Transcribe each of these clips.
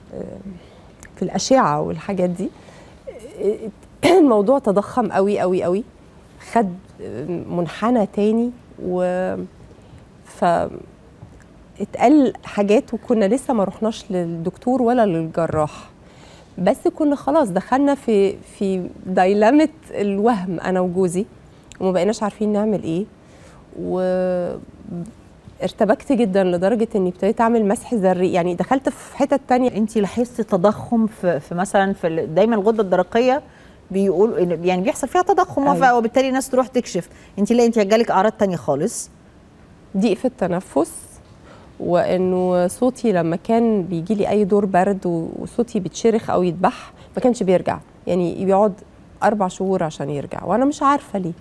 في الاشعه والحاجات دي الموضوع تضخم قوي قوي قوي خد منحنى تاني و ف اتقال حاجات وكنا لسه ما رحناش للدكتور ولا للجراح بس كنا خلاص دخلنا في في دايلمة الوهم انا وجوزي وما بقيناش عارفين نعمل ايه و ارتبكت جدا لدرجه اني ابتديت اعمل مسح ذري يعني دخلت في حتت تانية انت لاحظتي تضخم في, في مثلا في ال- دايما الغده الدرقيه بيقول يعني بيحصل فيها تضخم أيوة. وبالتالي الناس تروح تكشف انت لا انت جالك اعراض تانية خالص ضيق في التنفس وانه صوتي لما كان بيجي لي اي دور برد و- وصوتي بيتشرخ او يتبح ما كانش بيرجع يعني بيقعد اربع شهور عشان يرجع وانا مش عارفه ليه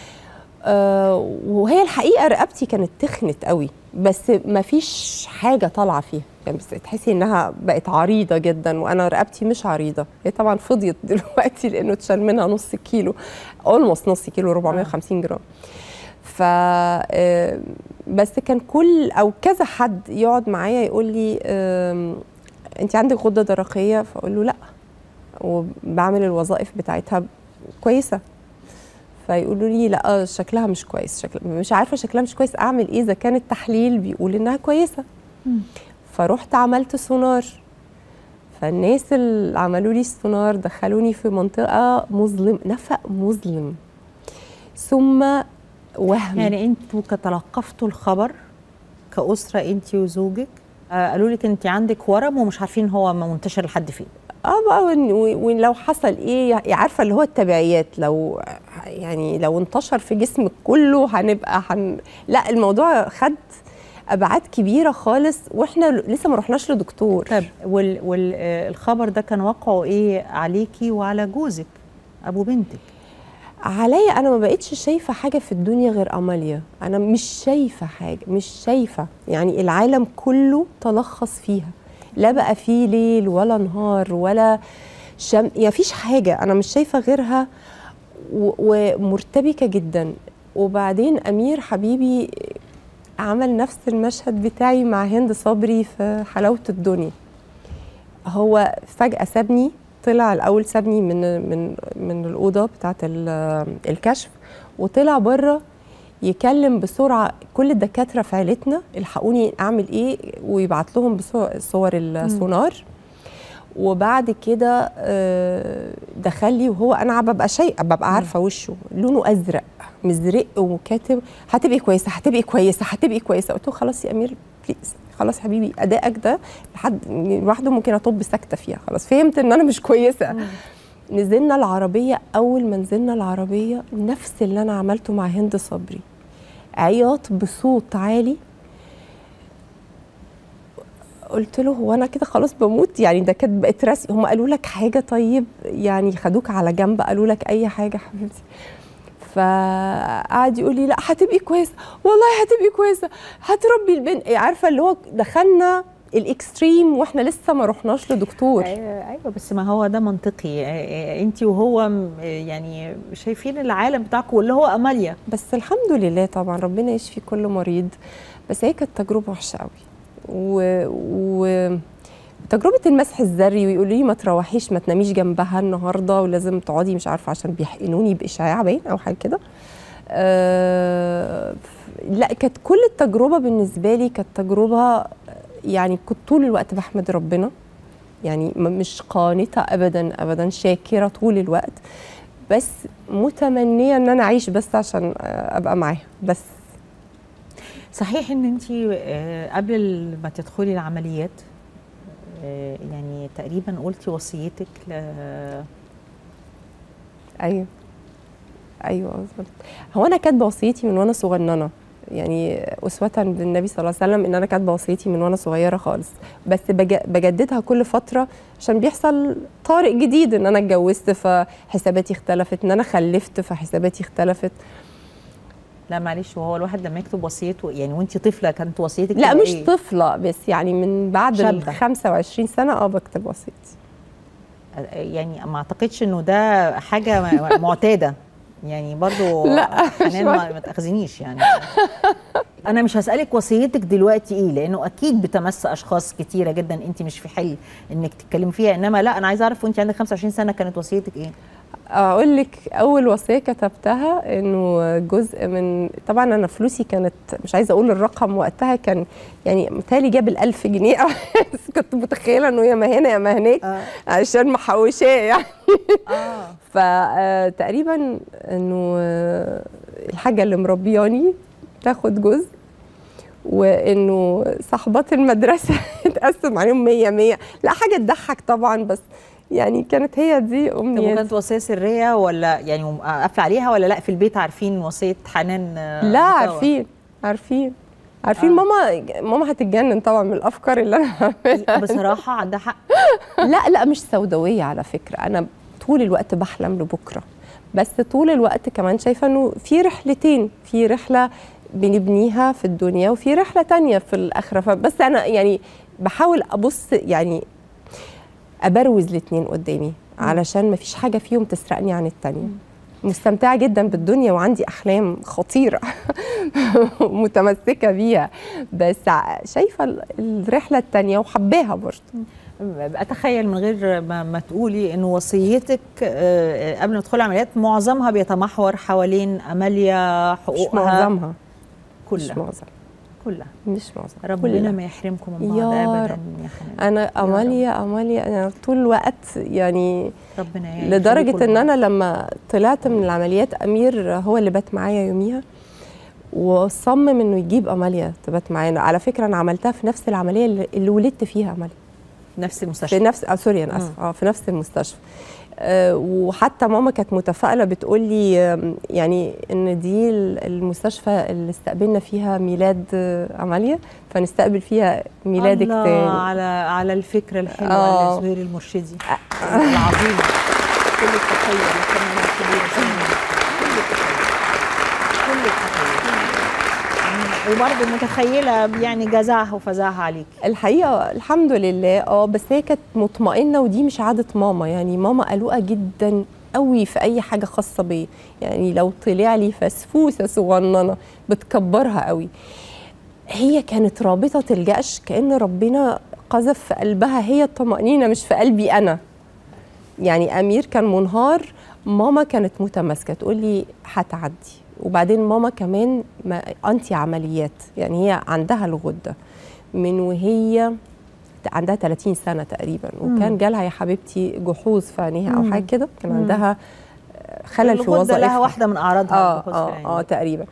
آه وهي الحقيقه رقبتي كانت تخنت قوي بس ما فيش حاجه طالعه فيها يعني بس تحسي انها بقت عريضه جدا وانا رقبتي مش عريضه هي طبعا فضيت دلوقتي لانه اتشال منها نص كيلو اولموست نص كيلو 450 جرام ف آه، بس كان كل او كذا حد يقعد معايا يقول لي آم، انت عندك غده درقيه فاقول له لا وبعمل الوظائف بتاعتها كويسه فيقولوا لي لا شكلها مش كويس شكل مش عارفه شكلها مش كويس اعمل ايه اذا كان التحليل بيقول انها كويسه فرحت عملت سونار فالناس اللي عملوا لي السونار دخلوني في منطقه مظلم نفق مظلم ثم وهم يعني انتوا كتلقفتوا الخبر كاسره انت وزوجك آه، قالوا لك انت عندك ورم ومش عارفين هو منتشر لحد فين اه بقى ون- و- ولو حصل ايه عارفه اللي هو التبعيات لو يعني لو انتشر في جسمك كله هنبقى هن... لا الموضوع خد ابعاد كبيره خالص واحنا لسه ما رحناش لدكتور طيب والخبر ده كان واقعه ايه عليكي وعلى جوزك ابو بنتك عليا انا ما بقتش شايفه حاجه في الدنيا غير اماليا انا مش شايفه حاجه مش شايفه يعني العالم كله تلخص فيها لا بقى فيه ليل ولا نهار ولا شم يعني فيش حاجه انا مش شايفه غيرها و- ومرتبكه جدا وبعدين امير حبيبي عمل نفس المشهد بتاعي مع هند صبري في حلاوه الدنيا هو فجاه سابني طلع الاول سابني من من من الاوضه بتاعه ال- الكشف وطلع بره يكلم بسرعه كل الدكاتره في عيلتنا الحقوني اعمل ايه ويبعت لهم بصور صور السونار وبعد كده آه، دخل لي وهو انا ببقى شيء ببقى عارفه وشه لونه ازرق مزرق وكاتب هتبقي كويسه هتبقي كويسه هتبقي كويسه قلت له خلاص يا امير بليز خلاص يا حبيبي ادائك ده لحد لوحده ممكن اطب ساكته فيها خلاص فهمت ان انا مش كويسه نزلنا العربيه اول ما نزلنا العربيه نفس اللي انا عملته مع هند صبري عياط بصوت عالي قلت له هو انا كده خلاص بموت يعني ده كانت بقت رسمي هم قالوا لك حاجه طيب يعني خدوك على جنب قالوا لك اي حاجه حبيبتي فقعد يقول لي لا هتبقي كويسه والله هتبقي كويسه هتربي البنت عارفه اللي هو دخلنا الاكستريم واحنا لسه ما رحناش لدكتور ايوه أيوة، بس ما هو ده منطقي انت وهو م- يعني شايفين العالم بتاعكم واللي هو اماليا بس الحمد لله طبعا ربنا يشفي كل مريض بس هي كانت تجربه وحشه قوي و, و... تجربة المسح الذري ويقولوا لي ما تروحيش ما تناميش جنبها النهارده ولازم تقعدي مش عارفه عشان بيحقنوني باشعاع باين او حاجه كده. أه لا كانت كل التجربه بالنسبه لي كانت تجربه يعني كنت طول الوقت بحمد ربنا يعني م- مش قانته ابدا ابدا شاكره طول الوقت بس متمنيه ان انا اعيش بس عشان آه، ابقى معاها بس صحيح ان انت قبل ما تدخلي العمليات آه، يعني تقريبا قلتي وصيتك ل... ايوه ايوه بالظبط هو انا كاتبه وصيتي من وانا صغننه يعني اسوه بالنبي صلى الله عليه وسلم ان انا كاتبه وصيتي من وانا صغيره خالص بس بج- بجددها كل فتره عشان بيحصل طارئ جديد ان انا اتجوزت فحساباتي اختلفت ان انا خلفت فحساباتي اختلفت لا معلش وهو الواحد لما يكتب وصيته يعني وانت طفله كانت وصيتك لا تبقى مش إيه؟ طفله بس يعني من بعد ال شابة. 25 سنه اه بكتب وصيتي يعني ما اعتقدش انه ده حاجه م- معتاده يعني برضو لا، حنان ما, ما تاخذنيش يعني انا مش هسالك وصيتك دلوقتي ايه لانه اكيد بتمس اشخاص كتيره جدا انت مش في حل انك تتكلمي فيها انما لا انا عايزه اعرف وانت عندك 25 سنه كانت وصيتك ايه اقول لك اول وصيه كتبتها انه جزء من طبعا انا فلوسي كانت مش عايزه اقول الرقم وقتها كان يعني متهيألي جاب الألف جنيه بس كنت متخيله انه يا ما هنا يا ما هناك آه. عشان محوشاه يعني اه فتقريبا انه آه، الحاجه اللي مربياني تاخد جزء وانه صاحبات المدرسه يتقسم عليهم 100 100 لا حاجه تضحك طبعا بس يعني كانت هي دي طب امنيتي وكانت وصيه سريه ولا يعني قافله عليها ولا لا في البيت عارفين وصيه حنان آه، لا سوا؟ عارفين عارفين عارفين آه. ماما ماما هتتجنن طبعا من الافكار اللي انا بعملها بصراحه عندها حق لا لا مش سوداويه على فكره انا طول الوقت بحلم لبكره بس طول الوقت كمان شايفه انه في رحلتين في رحله بنبنيها في الدنيا وفي رحله تانية في الاخره فبس انا يعني بحاول ابص يعني ابروز الاتنين قدامي علشان ما فيش حاجه فيهم تسرقني عن التانية مستمتعه جدا بالدنيا وعندي احلام خطيره متمسكه بيها بس ع- شايفه ال- الرحله التانية وحباها برضه اتخيل من غير ما, ما تقولي انه وصيتك آه، قبل ما تدخلي عمليات معظمها بيتمحور حوالين اماليا مش حقوقها معظمها مش كلها معظم كلها مش معظم ربنا كلها. ما يحرمكم من بعض يا ابدا رب. يا حنان انا اماليا اماليا انا طول الوقت يعني ربنا يخليكم لدرجه ان لبعض. انا لما طلعت من العمليات امير هو اللي بات معايا يوميها وصمم انه يجيب اماليا تبات معانا على فكره انا عملتها في نفس العمليه اللي, اللي ولدت فيها اماليا نفس في المستشفى نفس اه سوري انا اسفه اه في نفس المستشفى آه وحتى ماما كانت متفائله بتقول لي آم، يعني ان دي ال- المستشفى اللي استقبلنا فيها ميلاد آه، اماليا فنستقبل فيها ميلادك الله تاني على على الفكره الحلوه آه. لزهير المرشدي العظيمه كل التحيه للفنانه الكبيره سلمى. كل التحيه كل التحيه وبرضه متخيله يعني جزعها وفزعها عليك الحقيقه الحمد لله اه بس هي كانت مطمئنه ودي مش عاده ماما يعني ماما قلقه جدا قوي في اي حاجه خاصه بيا يعني لو طلع لي فسفوسه صغننه بتكبرها قوي هي كانت رابطه الجأش كأن ربنا قذف في قلبها هي الطمأنينه مش في قلبي انا يعني امير كان منهار ماما كانت متماسكه تقول لي هتعدي وبعدين ماما كمان ما انتي عمليات يعني هي عندها الغده من وهي عندها 30 سنه تقريبا وكان جالها يا حبيبتي جحوظ في عينيها او حاجه كده كان عندها خلل في الغدة وظائفها لها واحده من اعراضها اه الجلوكوز في اه العين. اه تقريبا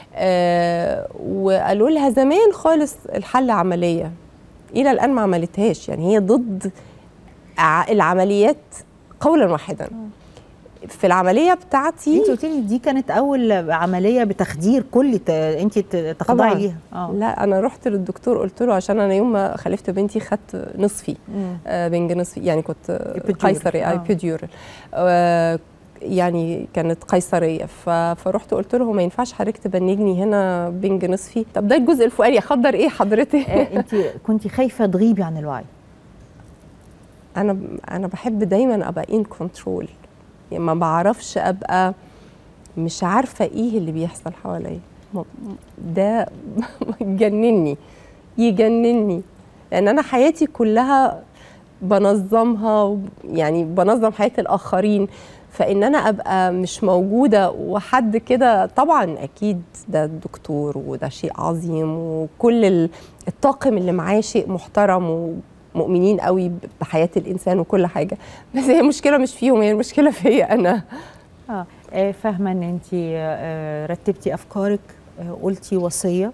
آه وقالوا لها زمان خالص الحل عمليه الى الان ما عملتهاش يعني هي ضد ع- العمليات قولا واحدا في العمليه بتاعتي انت قلت لي دي كانت اول عمليه بتخدير كلي ت... انت ت- تخضعي طبعاً. ليها اه لا انا رحت للدكتور قلت له عشان انا يوم ما خلفت بنتي خدت نصفي مم. آه بنج نصفي يعني كنت Epidural. قيصري آه. اي بيديورال آه يعني كانت قيصريه ف... فرحت قلت له ما ينفعش حضرتك تبنجني هنا بنج نصفي طب ده الجزء الفوقاني اخضر ايه حضرتك آه، انت كنت خايفه تغيبي عن الوعي انا انا بحب دايما ابقى ان كنترول يعني ما بعرفش ابقى مش عارفه ايه اللي بيحصل حواليا م- ده يجنني يجنني لان انا حياتي كلها بنظمها وب- يعني بنظم حياه الاخرين فان انا ابقى مش موجوده وحد كده طبعا اكيد ده دكتور وده شيء عظيم وكل ال- الطاقم اللي معاه شيء محترم ومؤمنين قوي ب- بحياه الانسان وكل حاجه بس هي المشكله مش فيهم هي المشكله فيا انا اه آه، فاهمه ان انت آه، رتبتي افكارك آه، قلتي وصيه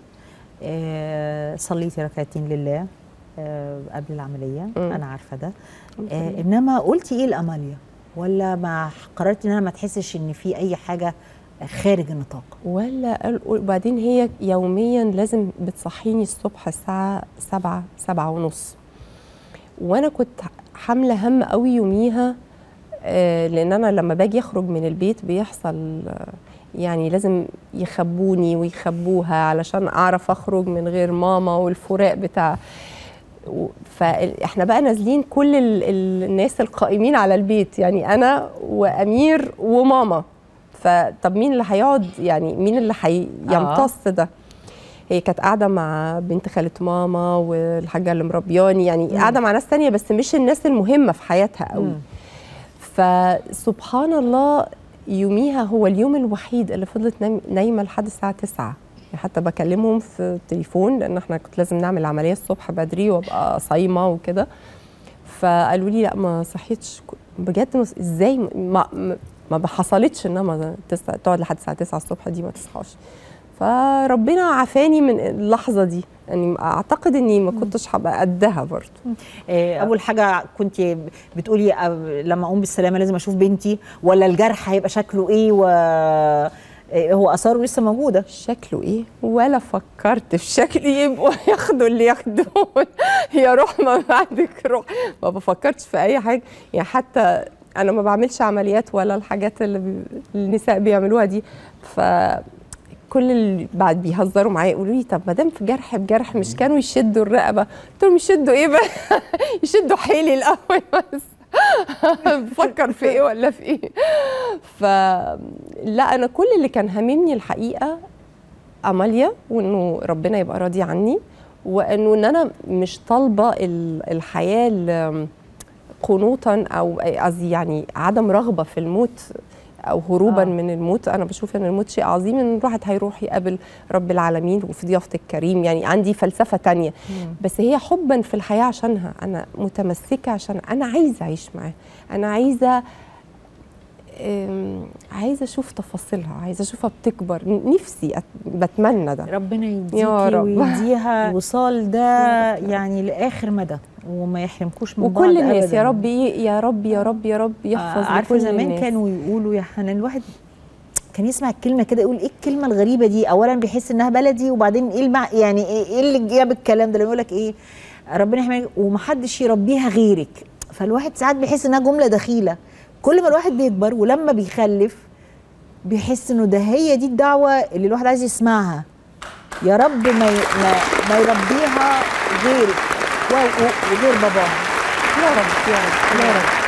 آه، صليتي ركعتين لله آه، قبل العمليه مم. انا عارفه ده آه، انما قلتي ايه لاماليا ولا ما قررتي ان انا ما تحسش ان في اي حاجه خارج النطاق ولا قال- وبعدين هي يوميا لازم بتصحيني الصبح الساعة سبعة سبعة ونص وأنا كنت حاملة هم قوي يوميها آه، لأن أنا لما باجي أخرج من البيت بيحصل آه، يعني لازم يخبوني ويخبوها علشان أعرف أخرج من غير ماما والفراق بتاع و- فاحنا بقى نازلين كل ال- ال- الناس القائمين على البيت يعني انا وامير وماما فطب مين اللي هيقعد يعني مين اللي هيمتص ده هي كانت قاعده مع بنت خاله ماما والحاجه اللي مربياني يعني قاعده مع ناس تانية بس مش الناس المهمه في حياتها قوي مم. فسبحان الله يوميها هو اليوم الوحيد اللي فضلت نايم- نايمه لحد الساعه 9 يعني حتى بكلمهم في التليفون لان احنا كنت لازم نعمل عمليه الصبح بدري وابقى صايمه وكده فقالوا لي لا ما صحيتش بجد مس- ازاي ما ما, ما حصلتش انها ما تس- تقعد لحد الساعه 9 الصبح دي ما تصحاش فربنا عافاني من اللحظه دي يعني اعتقد اني ما كنتش هبقى قدها برضه آه، اول حاجه كنت بتقولي آه، لما اقوم بالسلامه لازم اشوف بنتي ولا الجرح هيبقى شكله ايه و آه، هو اثاره لسه موجوده شكله ايه ولا فكرت في شكل يبقوا ياخدوا اللي ياخدوه يا روح ما بعدك روح ما بفكرتش في اي حاجه يعني حتى انا ما بعملش عمليات ولا الحاجات اللي بي... النساء بيعملوها دي ف كل اللي بعد بيهزروا معايا يقولوا لي طب ما دام في جرح بجرح مش كانوا يشدوا الرقبه قلت لهم يشدوا ايه بقى يشدوا حيلي الاول بس بفكر في ايه ولا في ايه ف لا انا كل اللي كان هاممني الحقيقه اماليا وانه ربنا يبقى راضي عني وانه ان انا مش طالبه ال- الحياه ال- قنوطا او قصدي يعني عدم رغبه في الموت او هروبا آه. آه. من الموت انا بشوف ان الموت شيء عظيم ان الواحد هيروح يقابل رب العالمين وفي ضيافه الكريم يعني عندي فلسفه تانية بس هي حبا في الحياه عشانها انا متمسكه عشان انا عايزه اعيش معاه انا عايزه أم، عايزه اشوف تفاصيلها عايزه اشوفها بتكبر نفسي أت- بتمنى ده ربنا يا يديكي رب. ويديها الوصال ده يعني لاخر مدى وما يحرمكوش من بعض وكل الناس أبداً. يا رب ي- يا رب يا رب يا رب يحفظ آه، عارفه لكل زمان الناس. كانوا يقولوا يا حنان الواحد كان يسمع الكلمه كده يقول ايه الكلمه الغريبه دي اولا بيحس انها بلدي وبعدين ايه المع... يعني ايه إيه اللي جاب الكلام ده لما يقول لك ايه ربنا يحميك ومحدش يربيها غيرك فالواحد ساعات بيحس انها جمله دخيله كل ما الواحد بيكبر ولما بيخلف بيحس انه ده هي دي الدعوه اللي الواحد عايز يسمعها يا رب ما ي... ما, ما يربيها غيرك و- و- وغير باباها يا رب يا رب يا رب